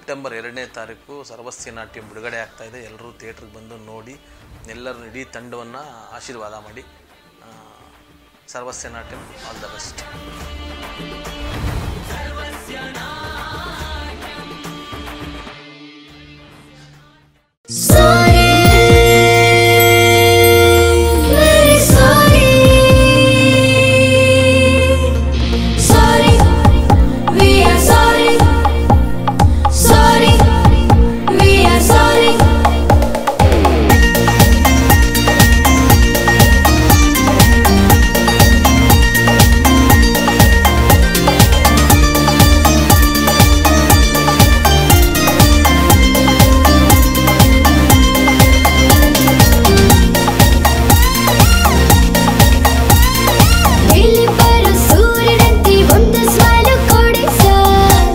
September ಎರಡನೇ ತಾರೀಕು ಸರ್ವಸ್ಯ ನಾಟ್ಯ ಬಿಡುಗಡೆ ಆಗ್ತಾ ಇದೆ ಎಲ್ಲರೂ ಥಿಯೇಟ್ರಿಗೆ ಬಂದು ನೋಡಿ ಎಲ್ಲರೂ ಇಡೀ ತಂಡವನ್ನು ಆಶೀರ್ವಾದ ಮಾಡಿ ಆ, Sarvasya Natyam all the best Very sorry. Sorry, we are sorry. Sorry, we are sorry. ಇಲ್ಲಿ ಬರೋ ಸೂರ್ಯನಂತೆ ಒಂದು ಸ್ವಾಲು ಕೊಡಿ ಸರ್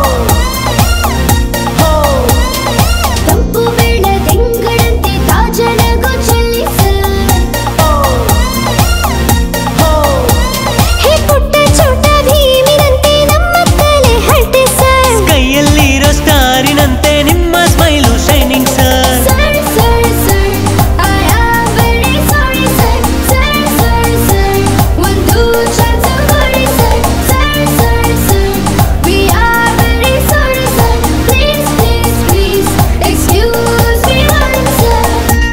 ತಂಪು ಬೆಳದಿಂಗಳಂತೆ ತಾಜನಗು ಚೆಲ್ಲಿ ಸರ್ ಹೇ ಪುಟ್ಟ ಚೋಟ ಭೀಮಿನಂತೆ ನಮ್ಮ ಕಲೆ ಹರಟೆ ಸರ್ ಕೈಯಲ್ಲಿರೋ ಸ್ಟಾರಿನಂತೆ ನಿಮ್ಮ smile shining sir sir sir sir I am very sorry sir sir sir sir ಒಂದು ಚಾನ್ಸ್ ಕೊಡಿ sir sir sir sir we are very sorry sir please please please excuse me one sir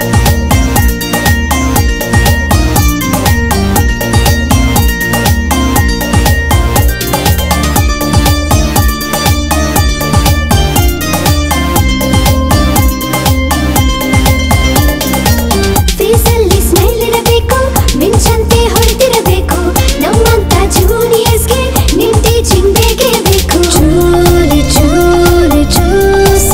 ಫೇಸಲ್ಲಿ smile ಇರಬೇಕು ಮಿಂಚಂತೆ ಹೊಡೆದಿರಬೇಕು ನಮ್ಮಂತ ಜೂನಿಯರ್ಸ್ಗೆ ನಿಮ್ teaching ಬೇಕೇ ಬೇಕು ಚೂಲಿ ಚೂಲಿ ಚೂಸ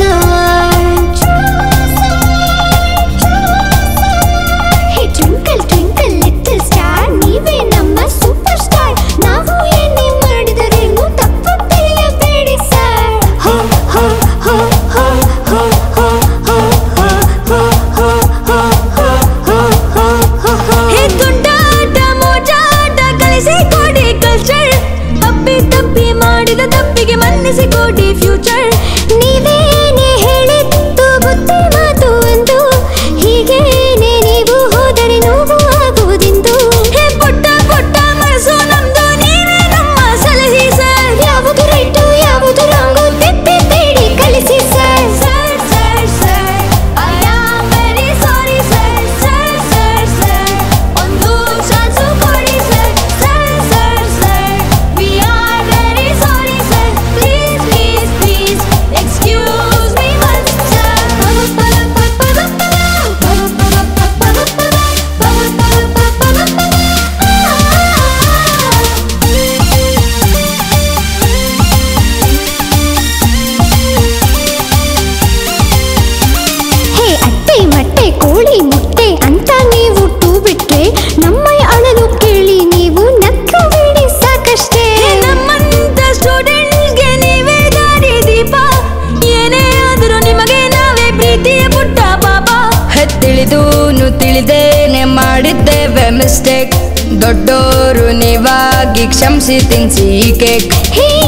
hey twinkle twinkle little star ನೀವೇ ನಮ್ಮ ಸೂಪರ್ ಸ್ಟಾರ್ ನಾವು ಏನೇ ಮಾಡಿದರೇನು ತಪ್ಪು ತಿಳಿಯಬೇಡಿ ಸರ್ ಹೋ ಹೋ ಹೋ ಹೋ ಹೋ ಹೋ ಹೋ ಹೋ ಹೋ ಹೋ ಹೇ ತುಂಟಾಟ ಮೋಜಾಟ ಕಲಿಸಿ ಕೊಡಿ ಕಲ್ಚರ್ ಅಪ್ಪಿ ತಪ್ಪಿ ಮಾಡಿದ ತಪ್ಪಿಗೆ ಮನ್ನಿಸಿ ಕೊಡಿ ಫ್ಯೂಚರ್ ನೀವೇನೇ ಹೇಳಿದ್ದು ಬುದ್ಧಿ ಮಾತು ಎಂದು ಹೀಗೇನೆ ನೀವು ಹೋದರೆ ನೋವು ಆಗುವುದೆಂದು ಹೇ ಪುಟ್ಟ ಪುಟ್ಟ ಮನಸ್ಸು ನಮ್ದು ನೀವೇ ನಮ್ಮ ಸಲಹೆ ಸರ್ ಯಾವುದು ರೈಟು ಯಾವುದು ರಾಂಗು ತಿಪ್ಪಿ ಬೇಡಿ ಕಲಿಸಿ sir sir sir sir I am very sorry sir sir sir sir ಒಂದು ಚಾನ್ಸು ಕೊಡಿ sir sir sir sir we are very sorry sir please please please excuse me one hey ಅಟ್ಟೆ ಮಟ್ಟೆ ಕೋಳಿ ಮುಟ್ಟೆ ಅಂತ ನೀವು ಟೂ ಬಿಟ್ರೆ ನಮ್ಮ ಅಳಲು ಕೇಳಿ ನೀವು ನಕ್ಕ ಬಿಡಿ ಸಾಕಷ್ಟೇ ನಮ್ಮಂತ ಸ್ಟೂಡೆಂಟ್ಗೆ ನೀವೇ ದಾರಿ ದೀಪ ಏನೇ ಆದರೂ ನಿಮಗೆ ನಾವೇ ಪ್ರೀತಿಯ ಪುಟ್ಟ ಪಾಪ ತಿಳಿದೂನು ತಿಳಿದೇನೆ ಮಾಡಿದ್ದೇವೆ ಮಿಸ್ಟೇಕ್ ದೊಡ್ಡೋರು ನೀವಾಗಿ ಕ್ಷಮಿಸಿ ತಿನ್ಸಿ ಈ ಕೇಕ್ ಹೇ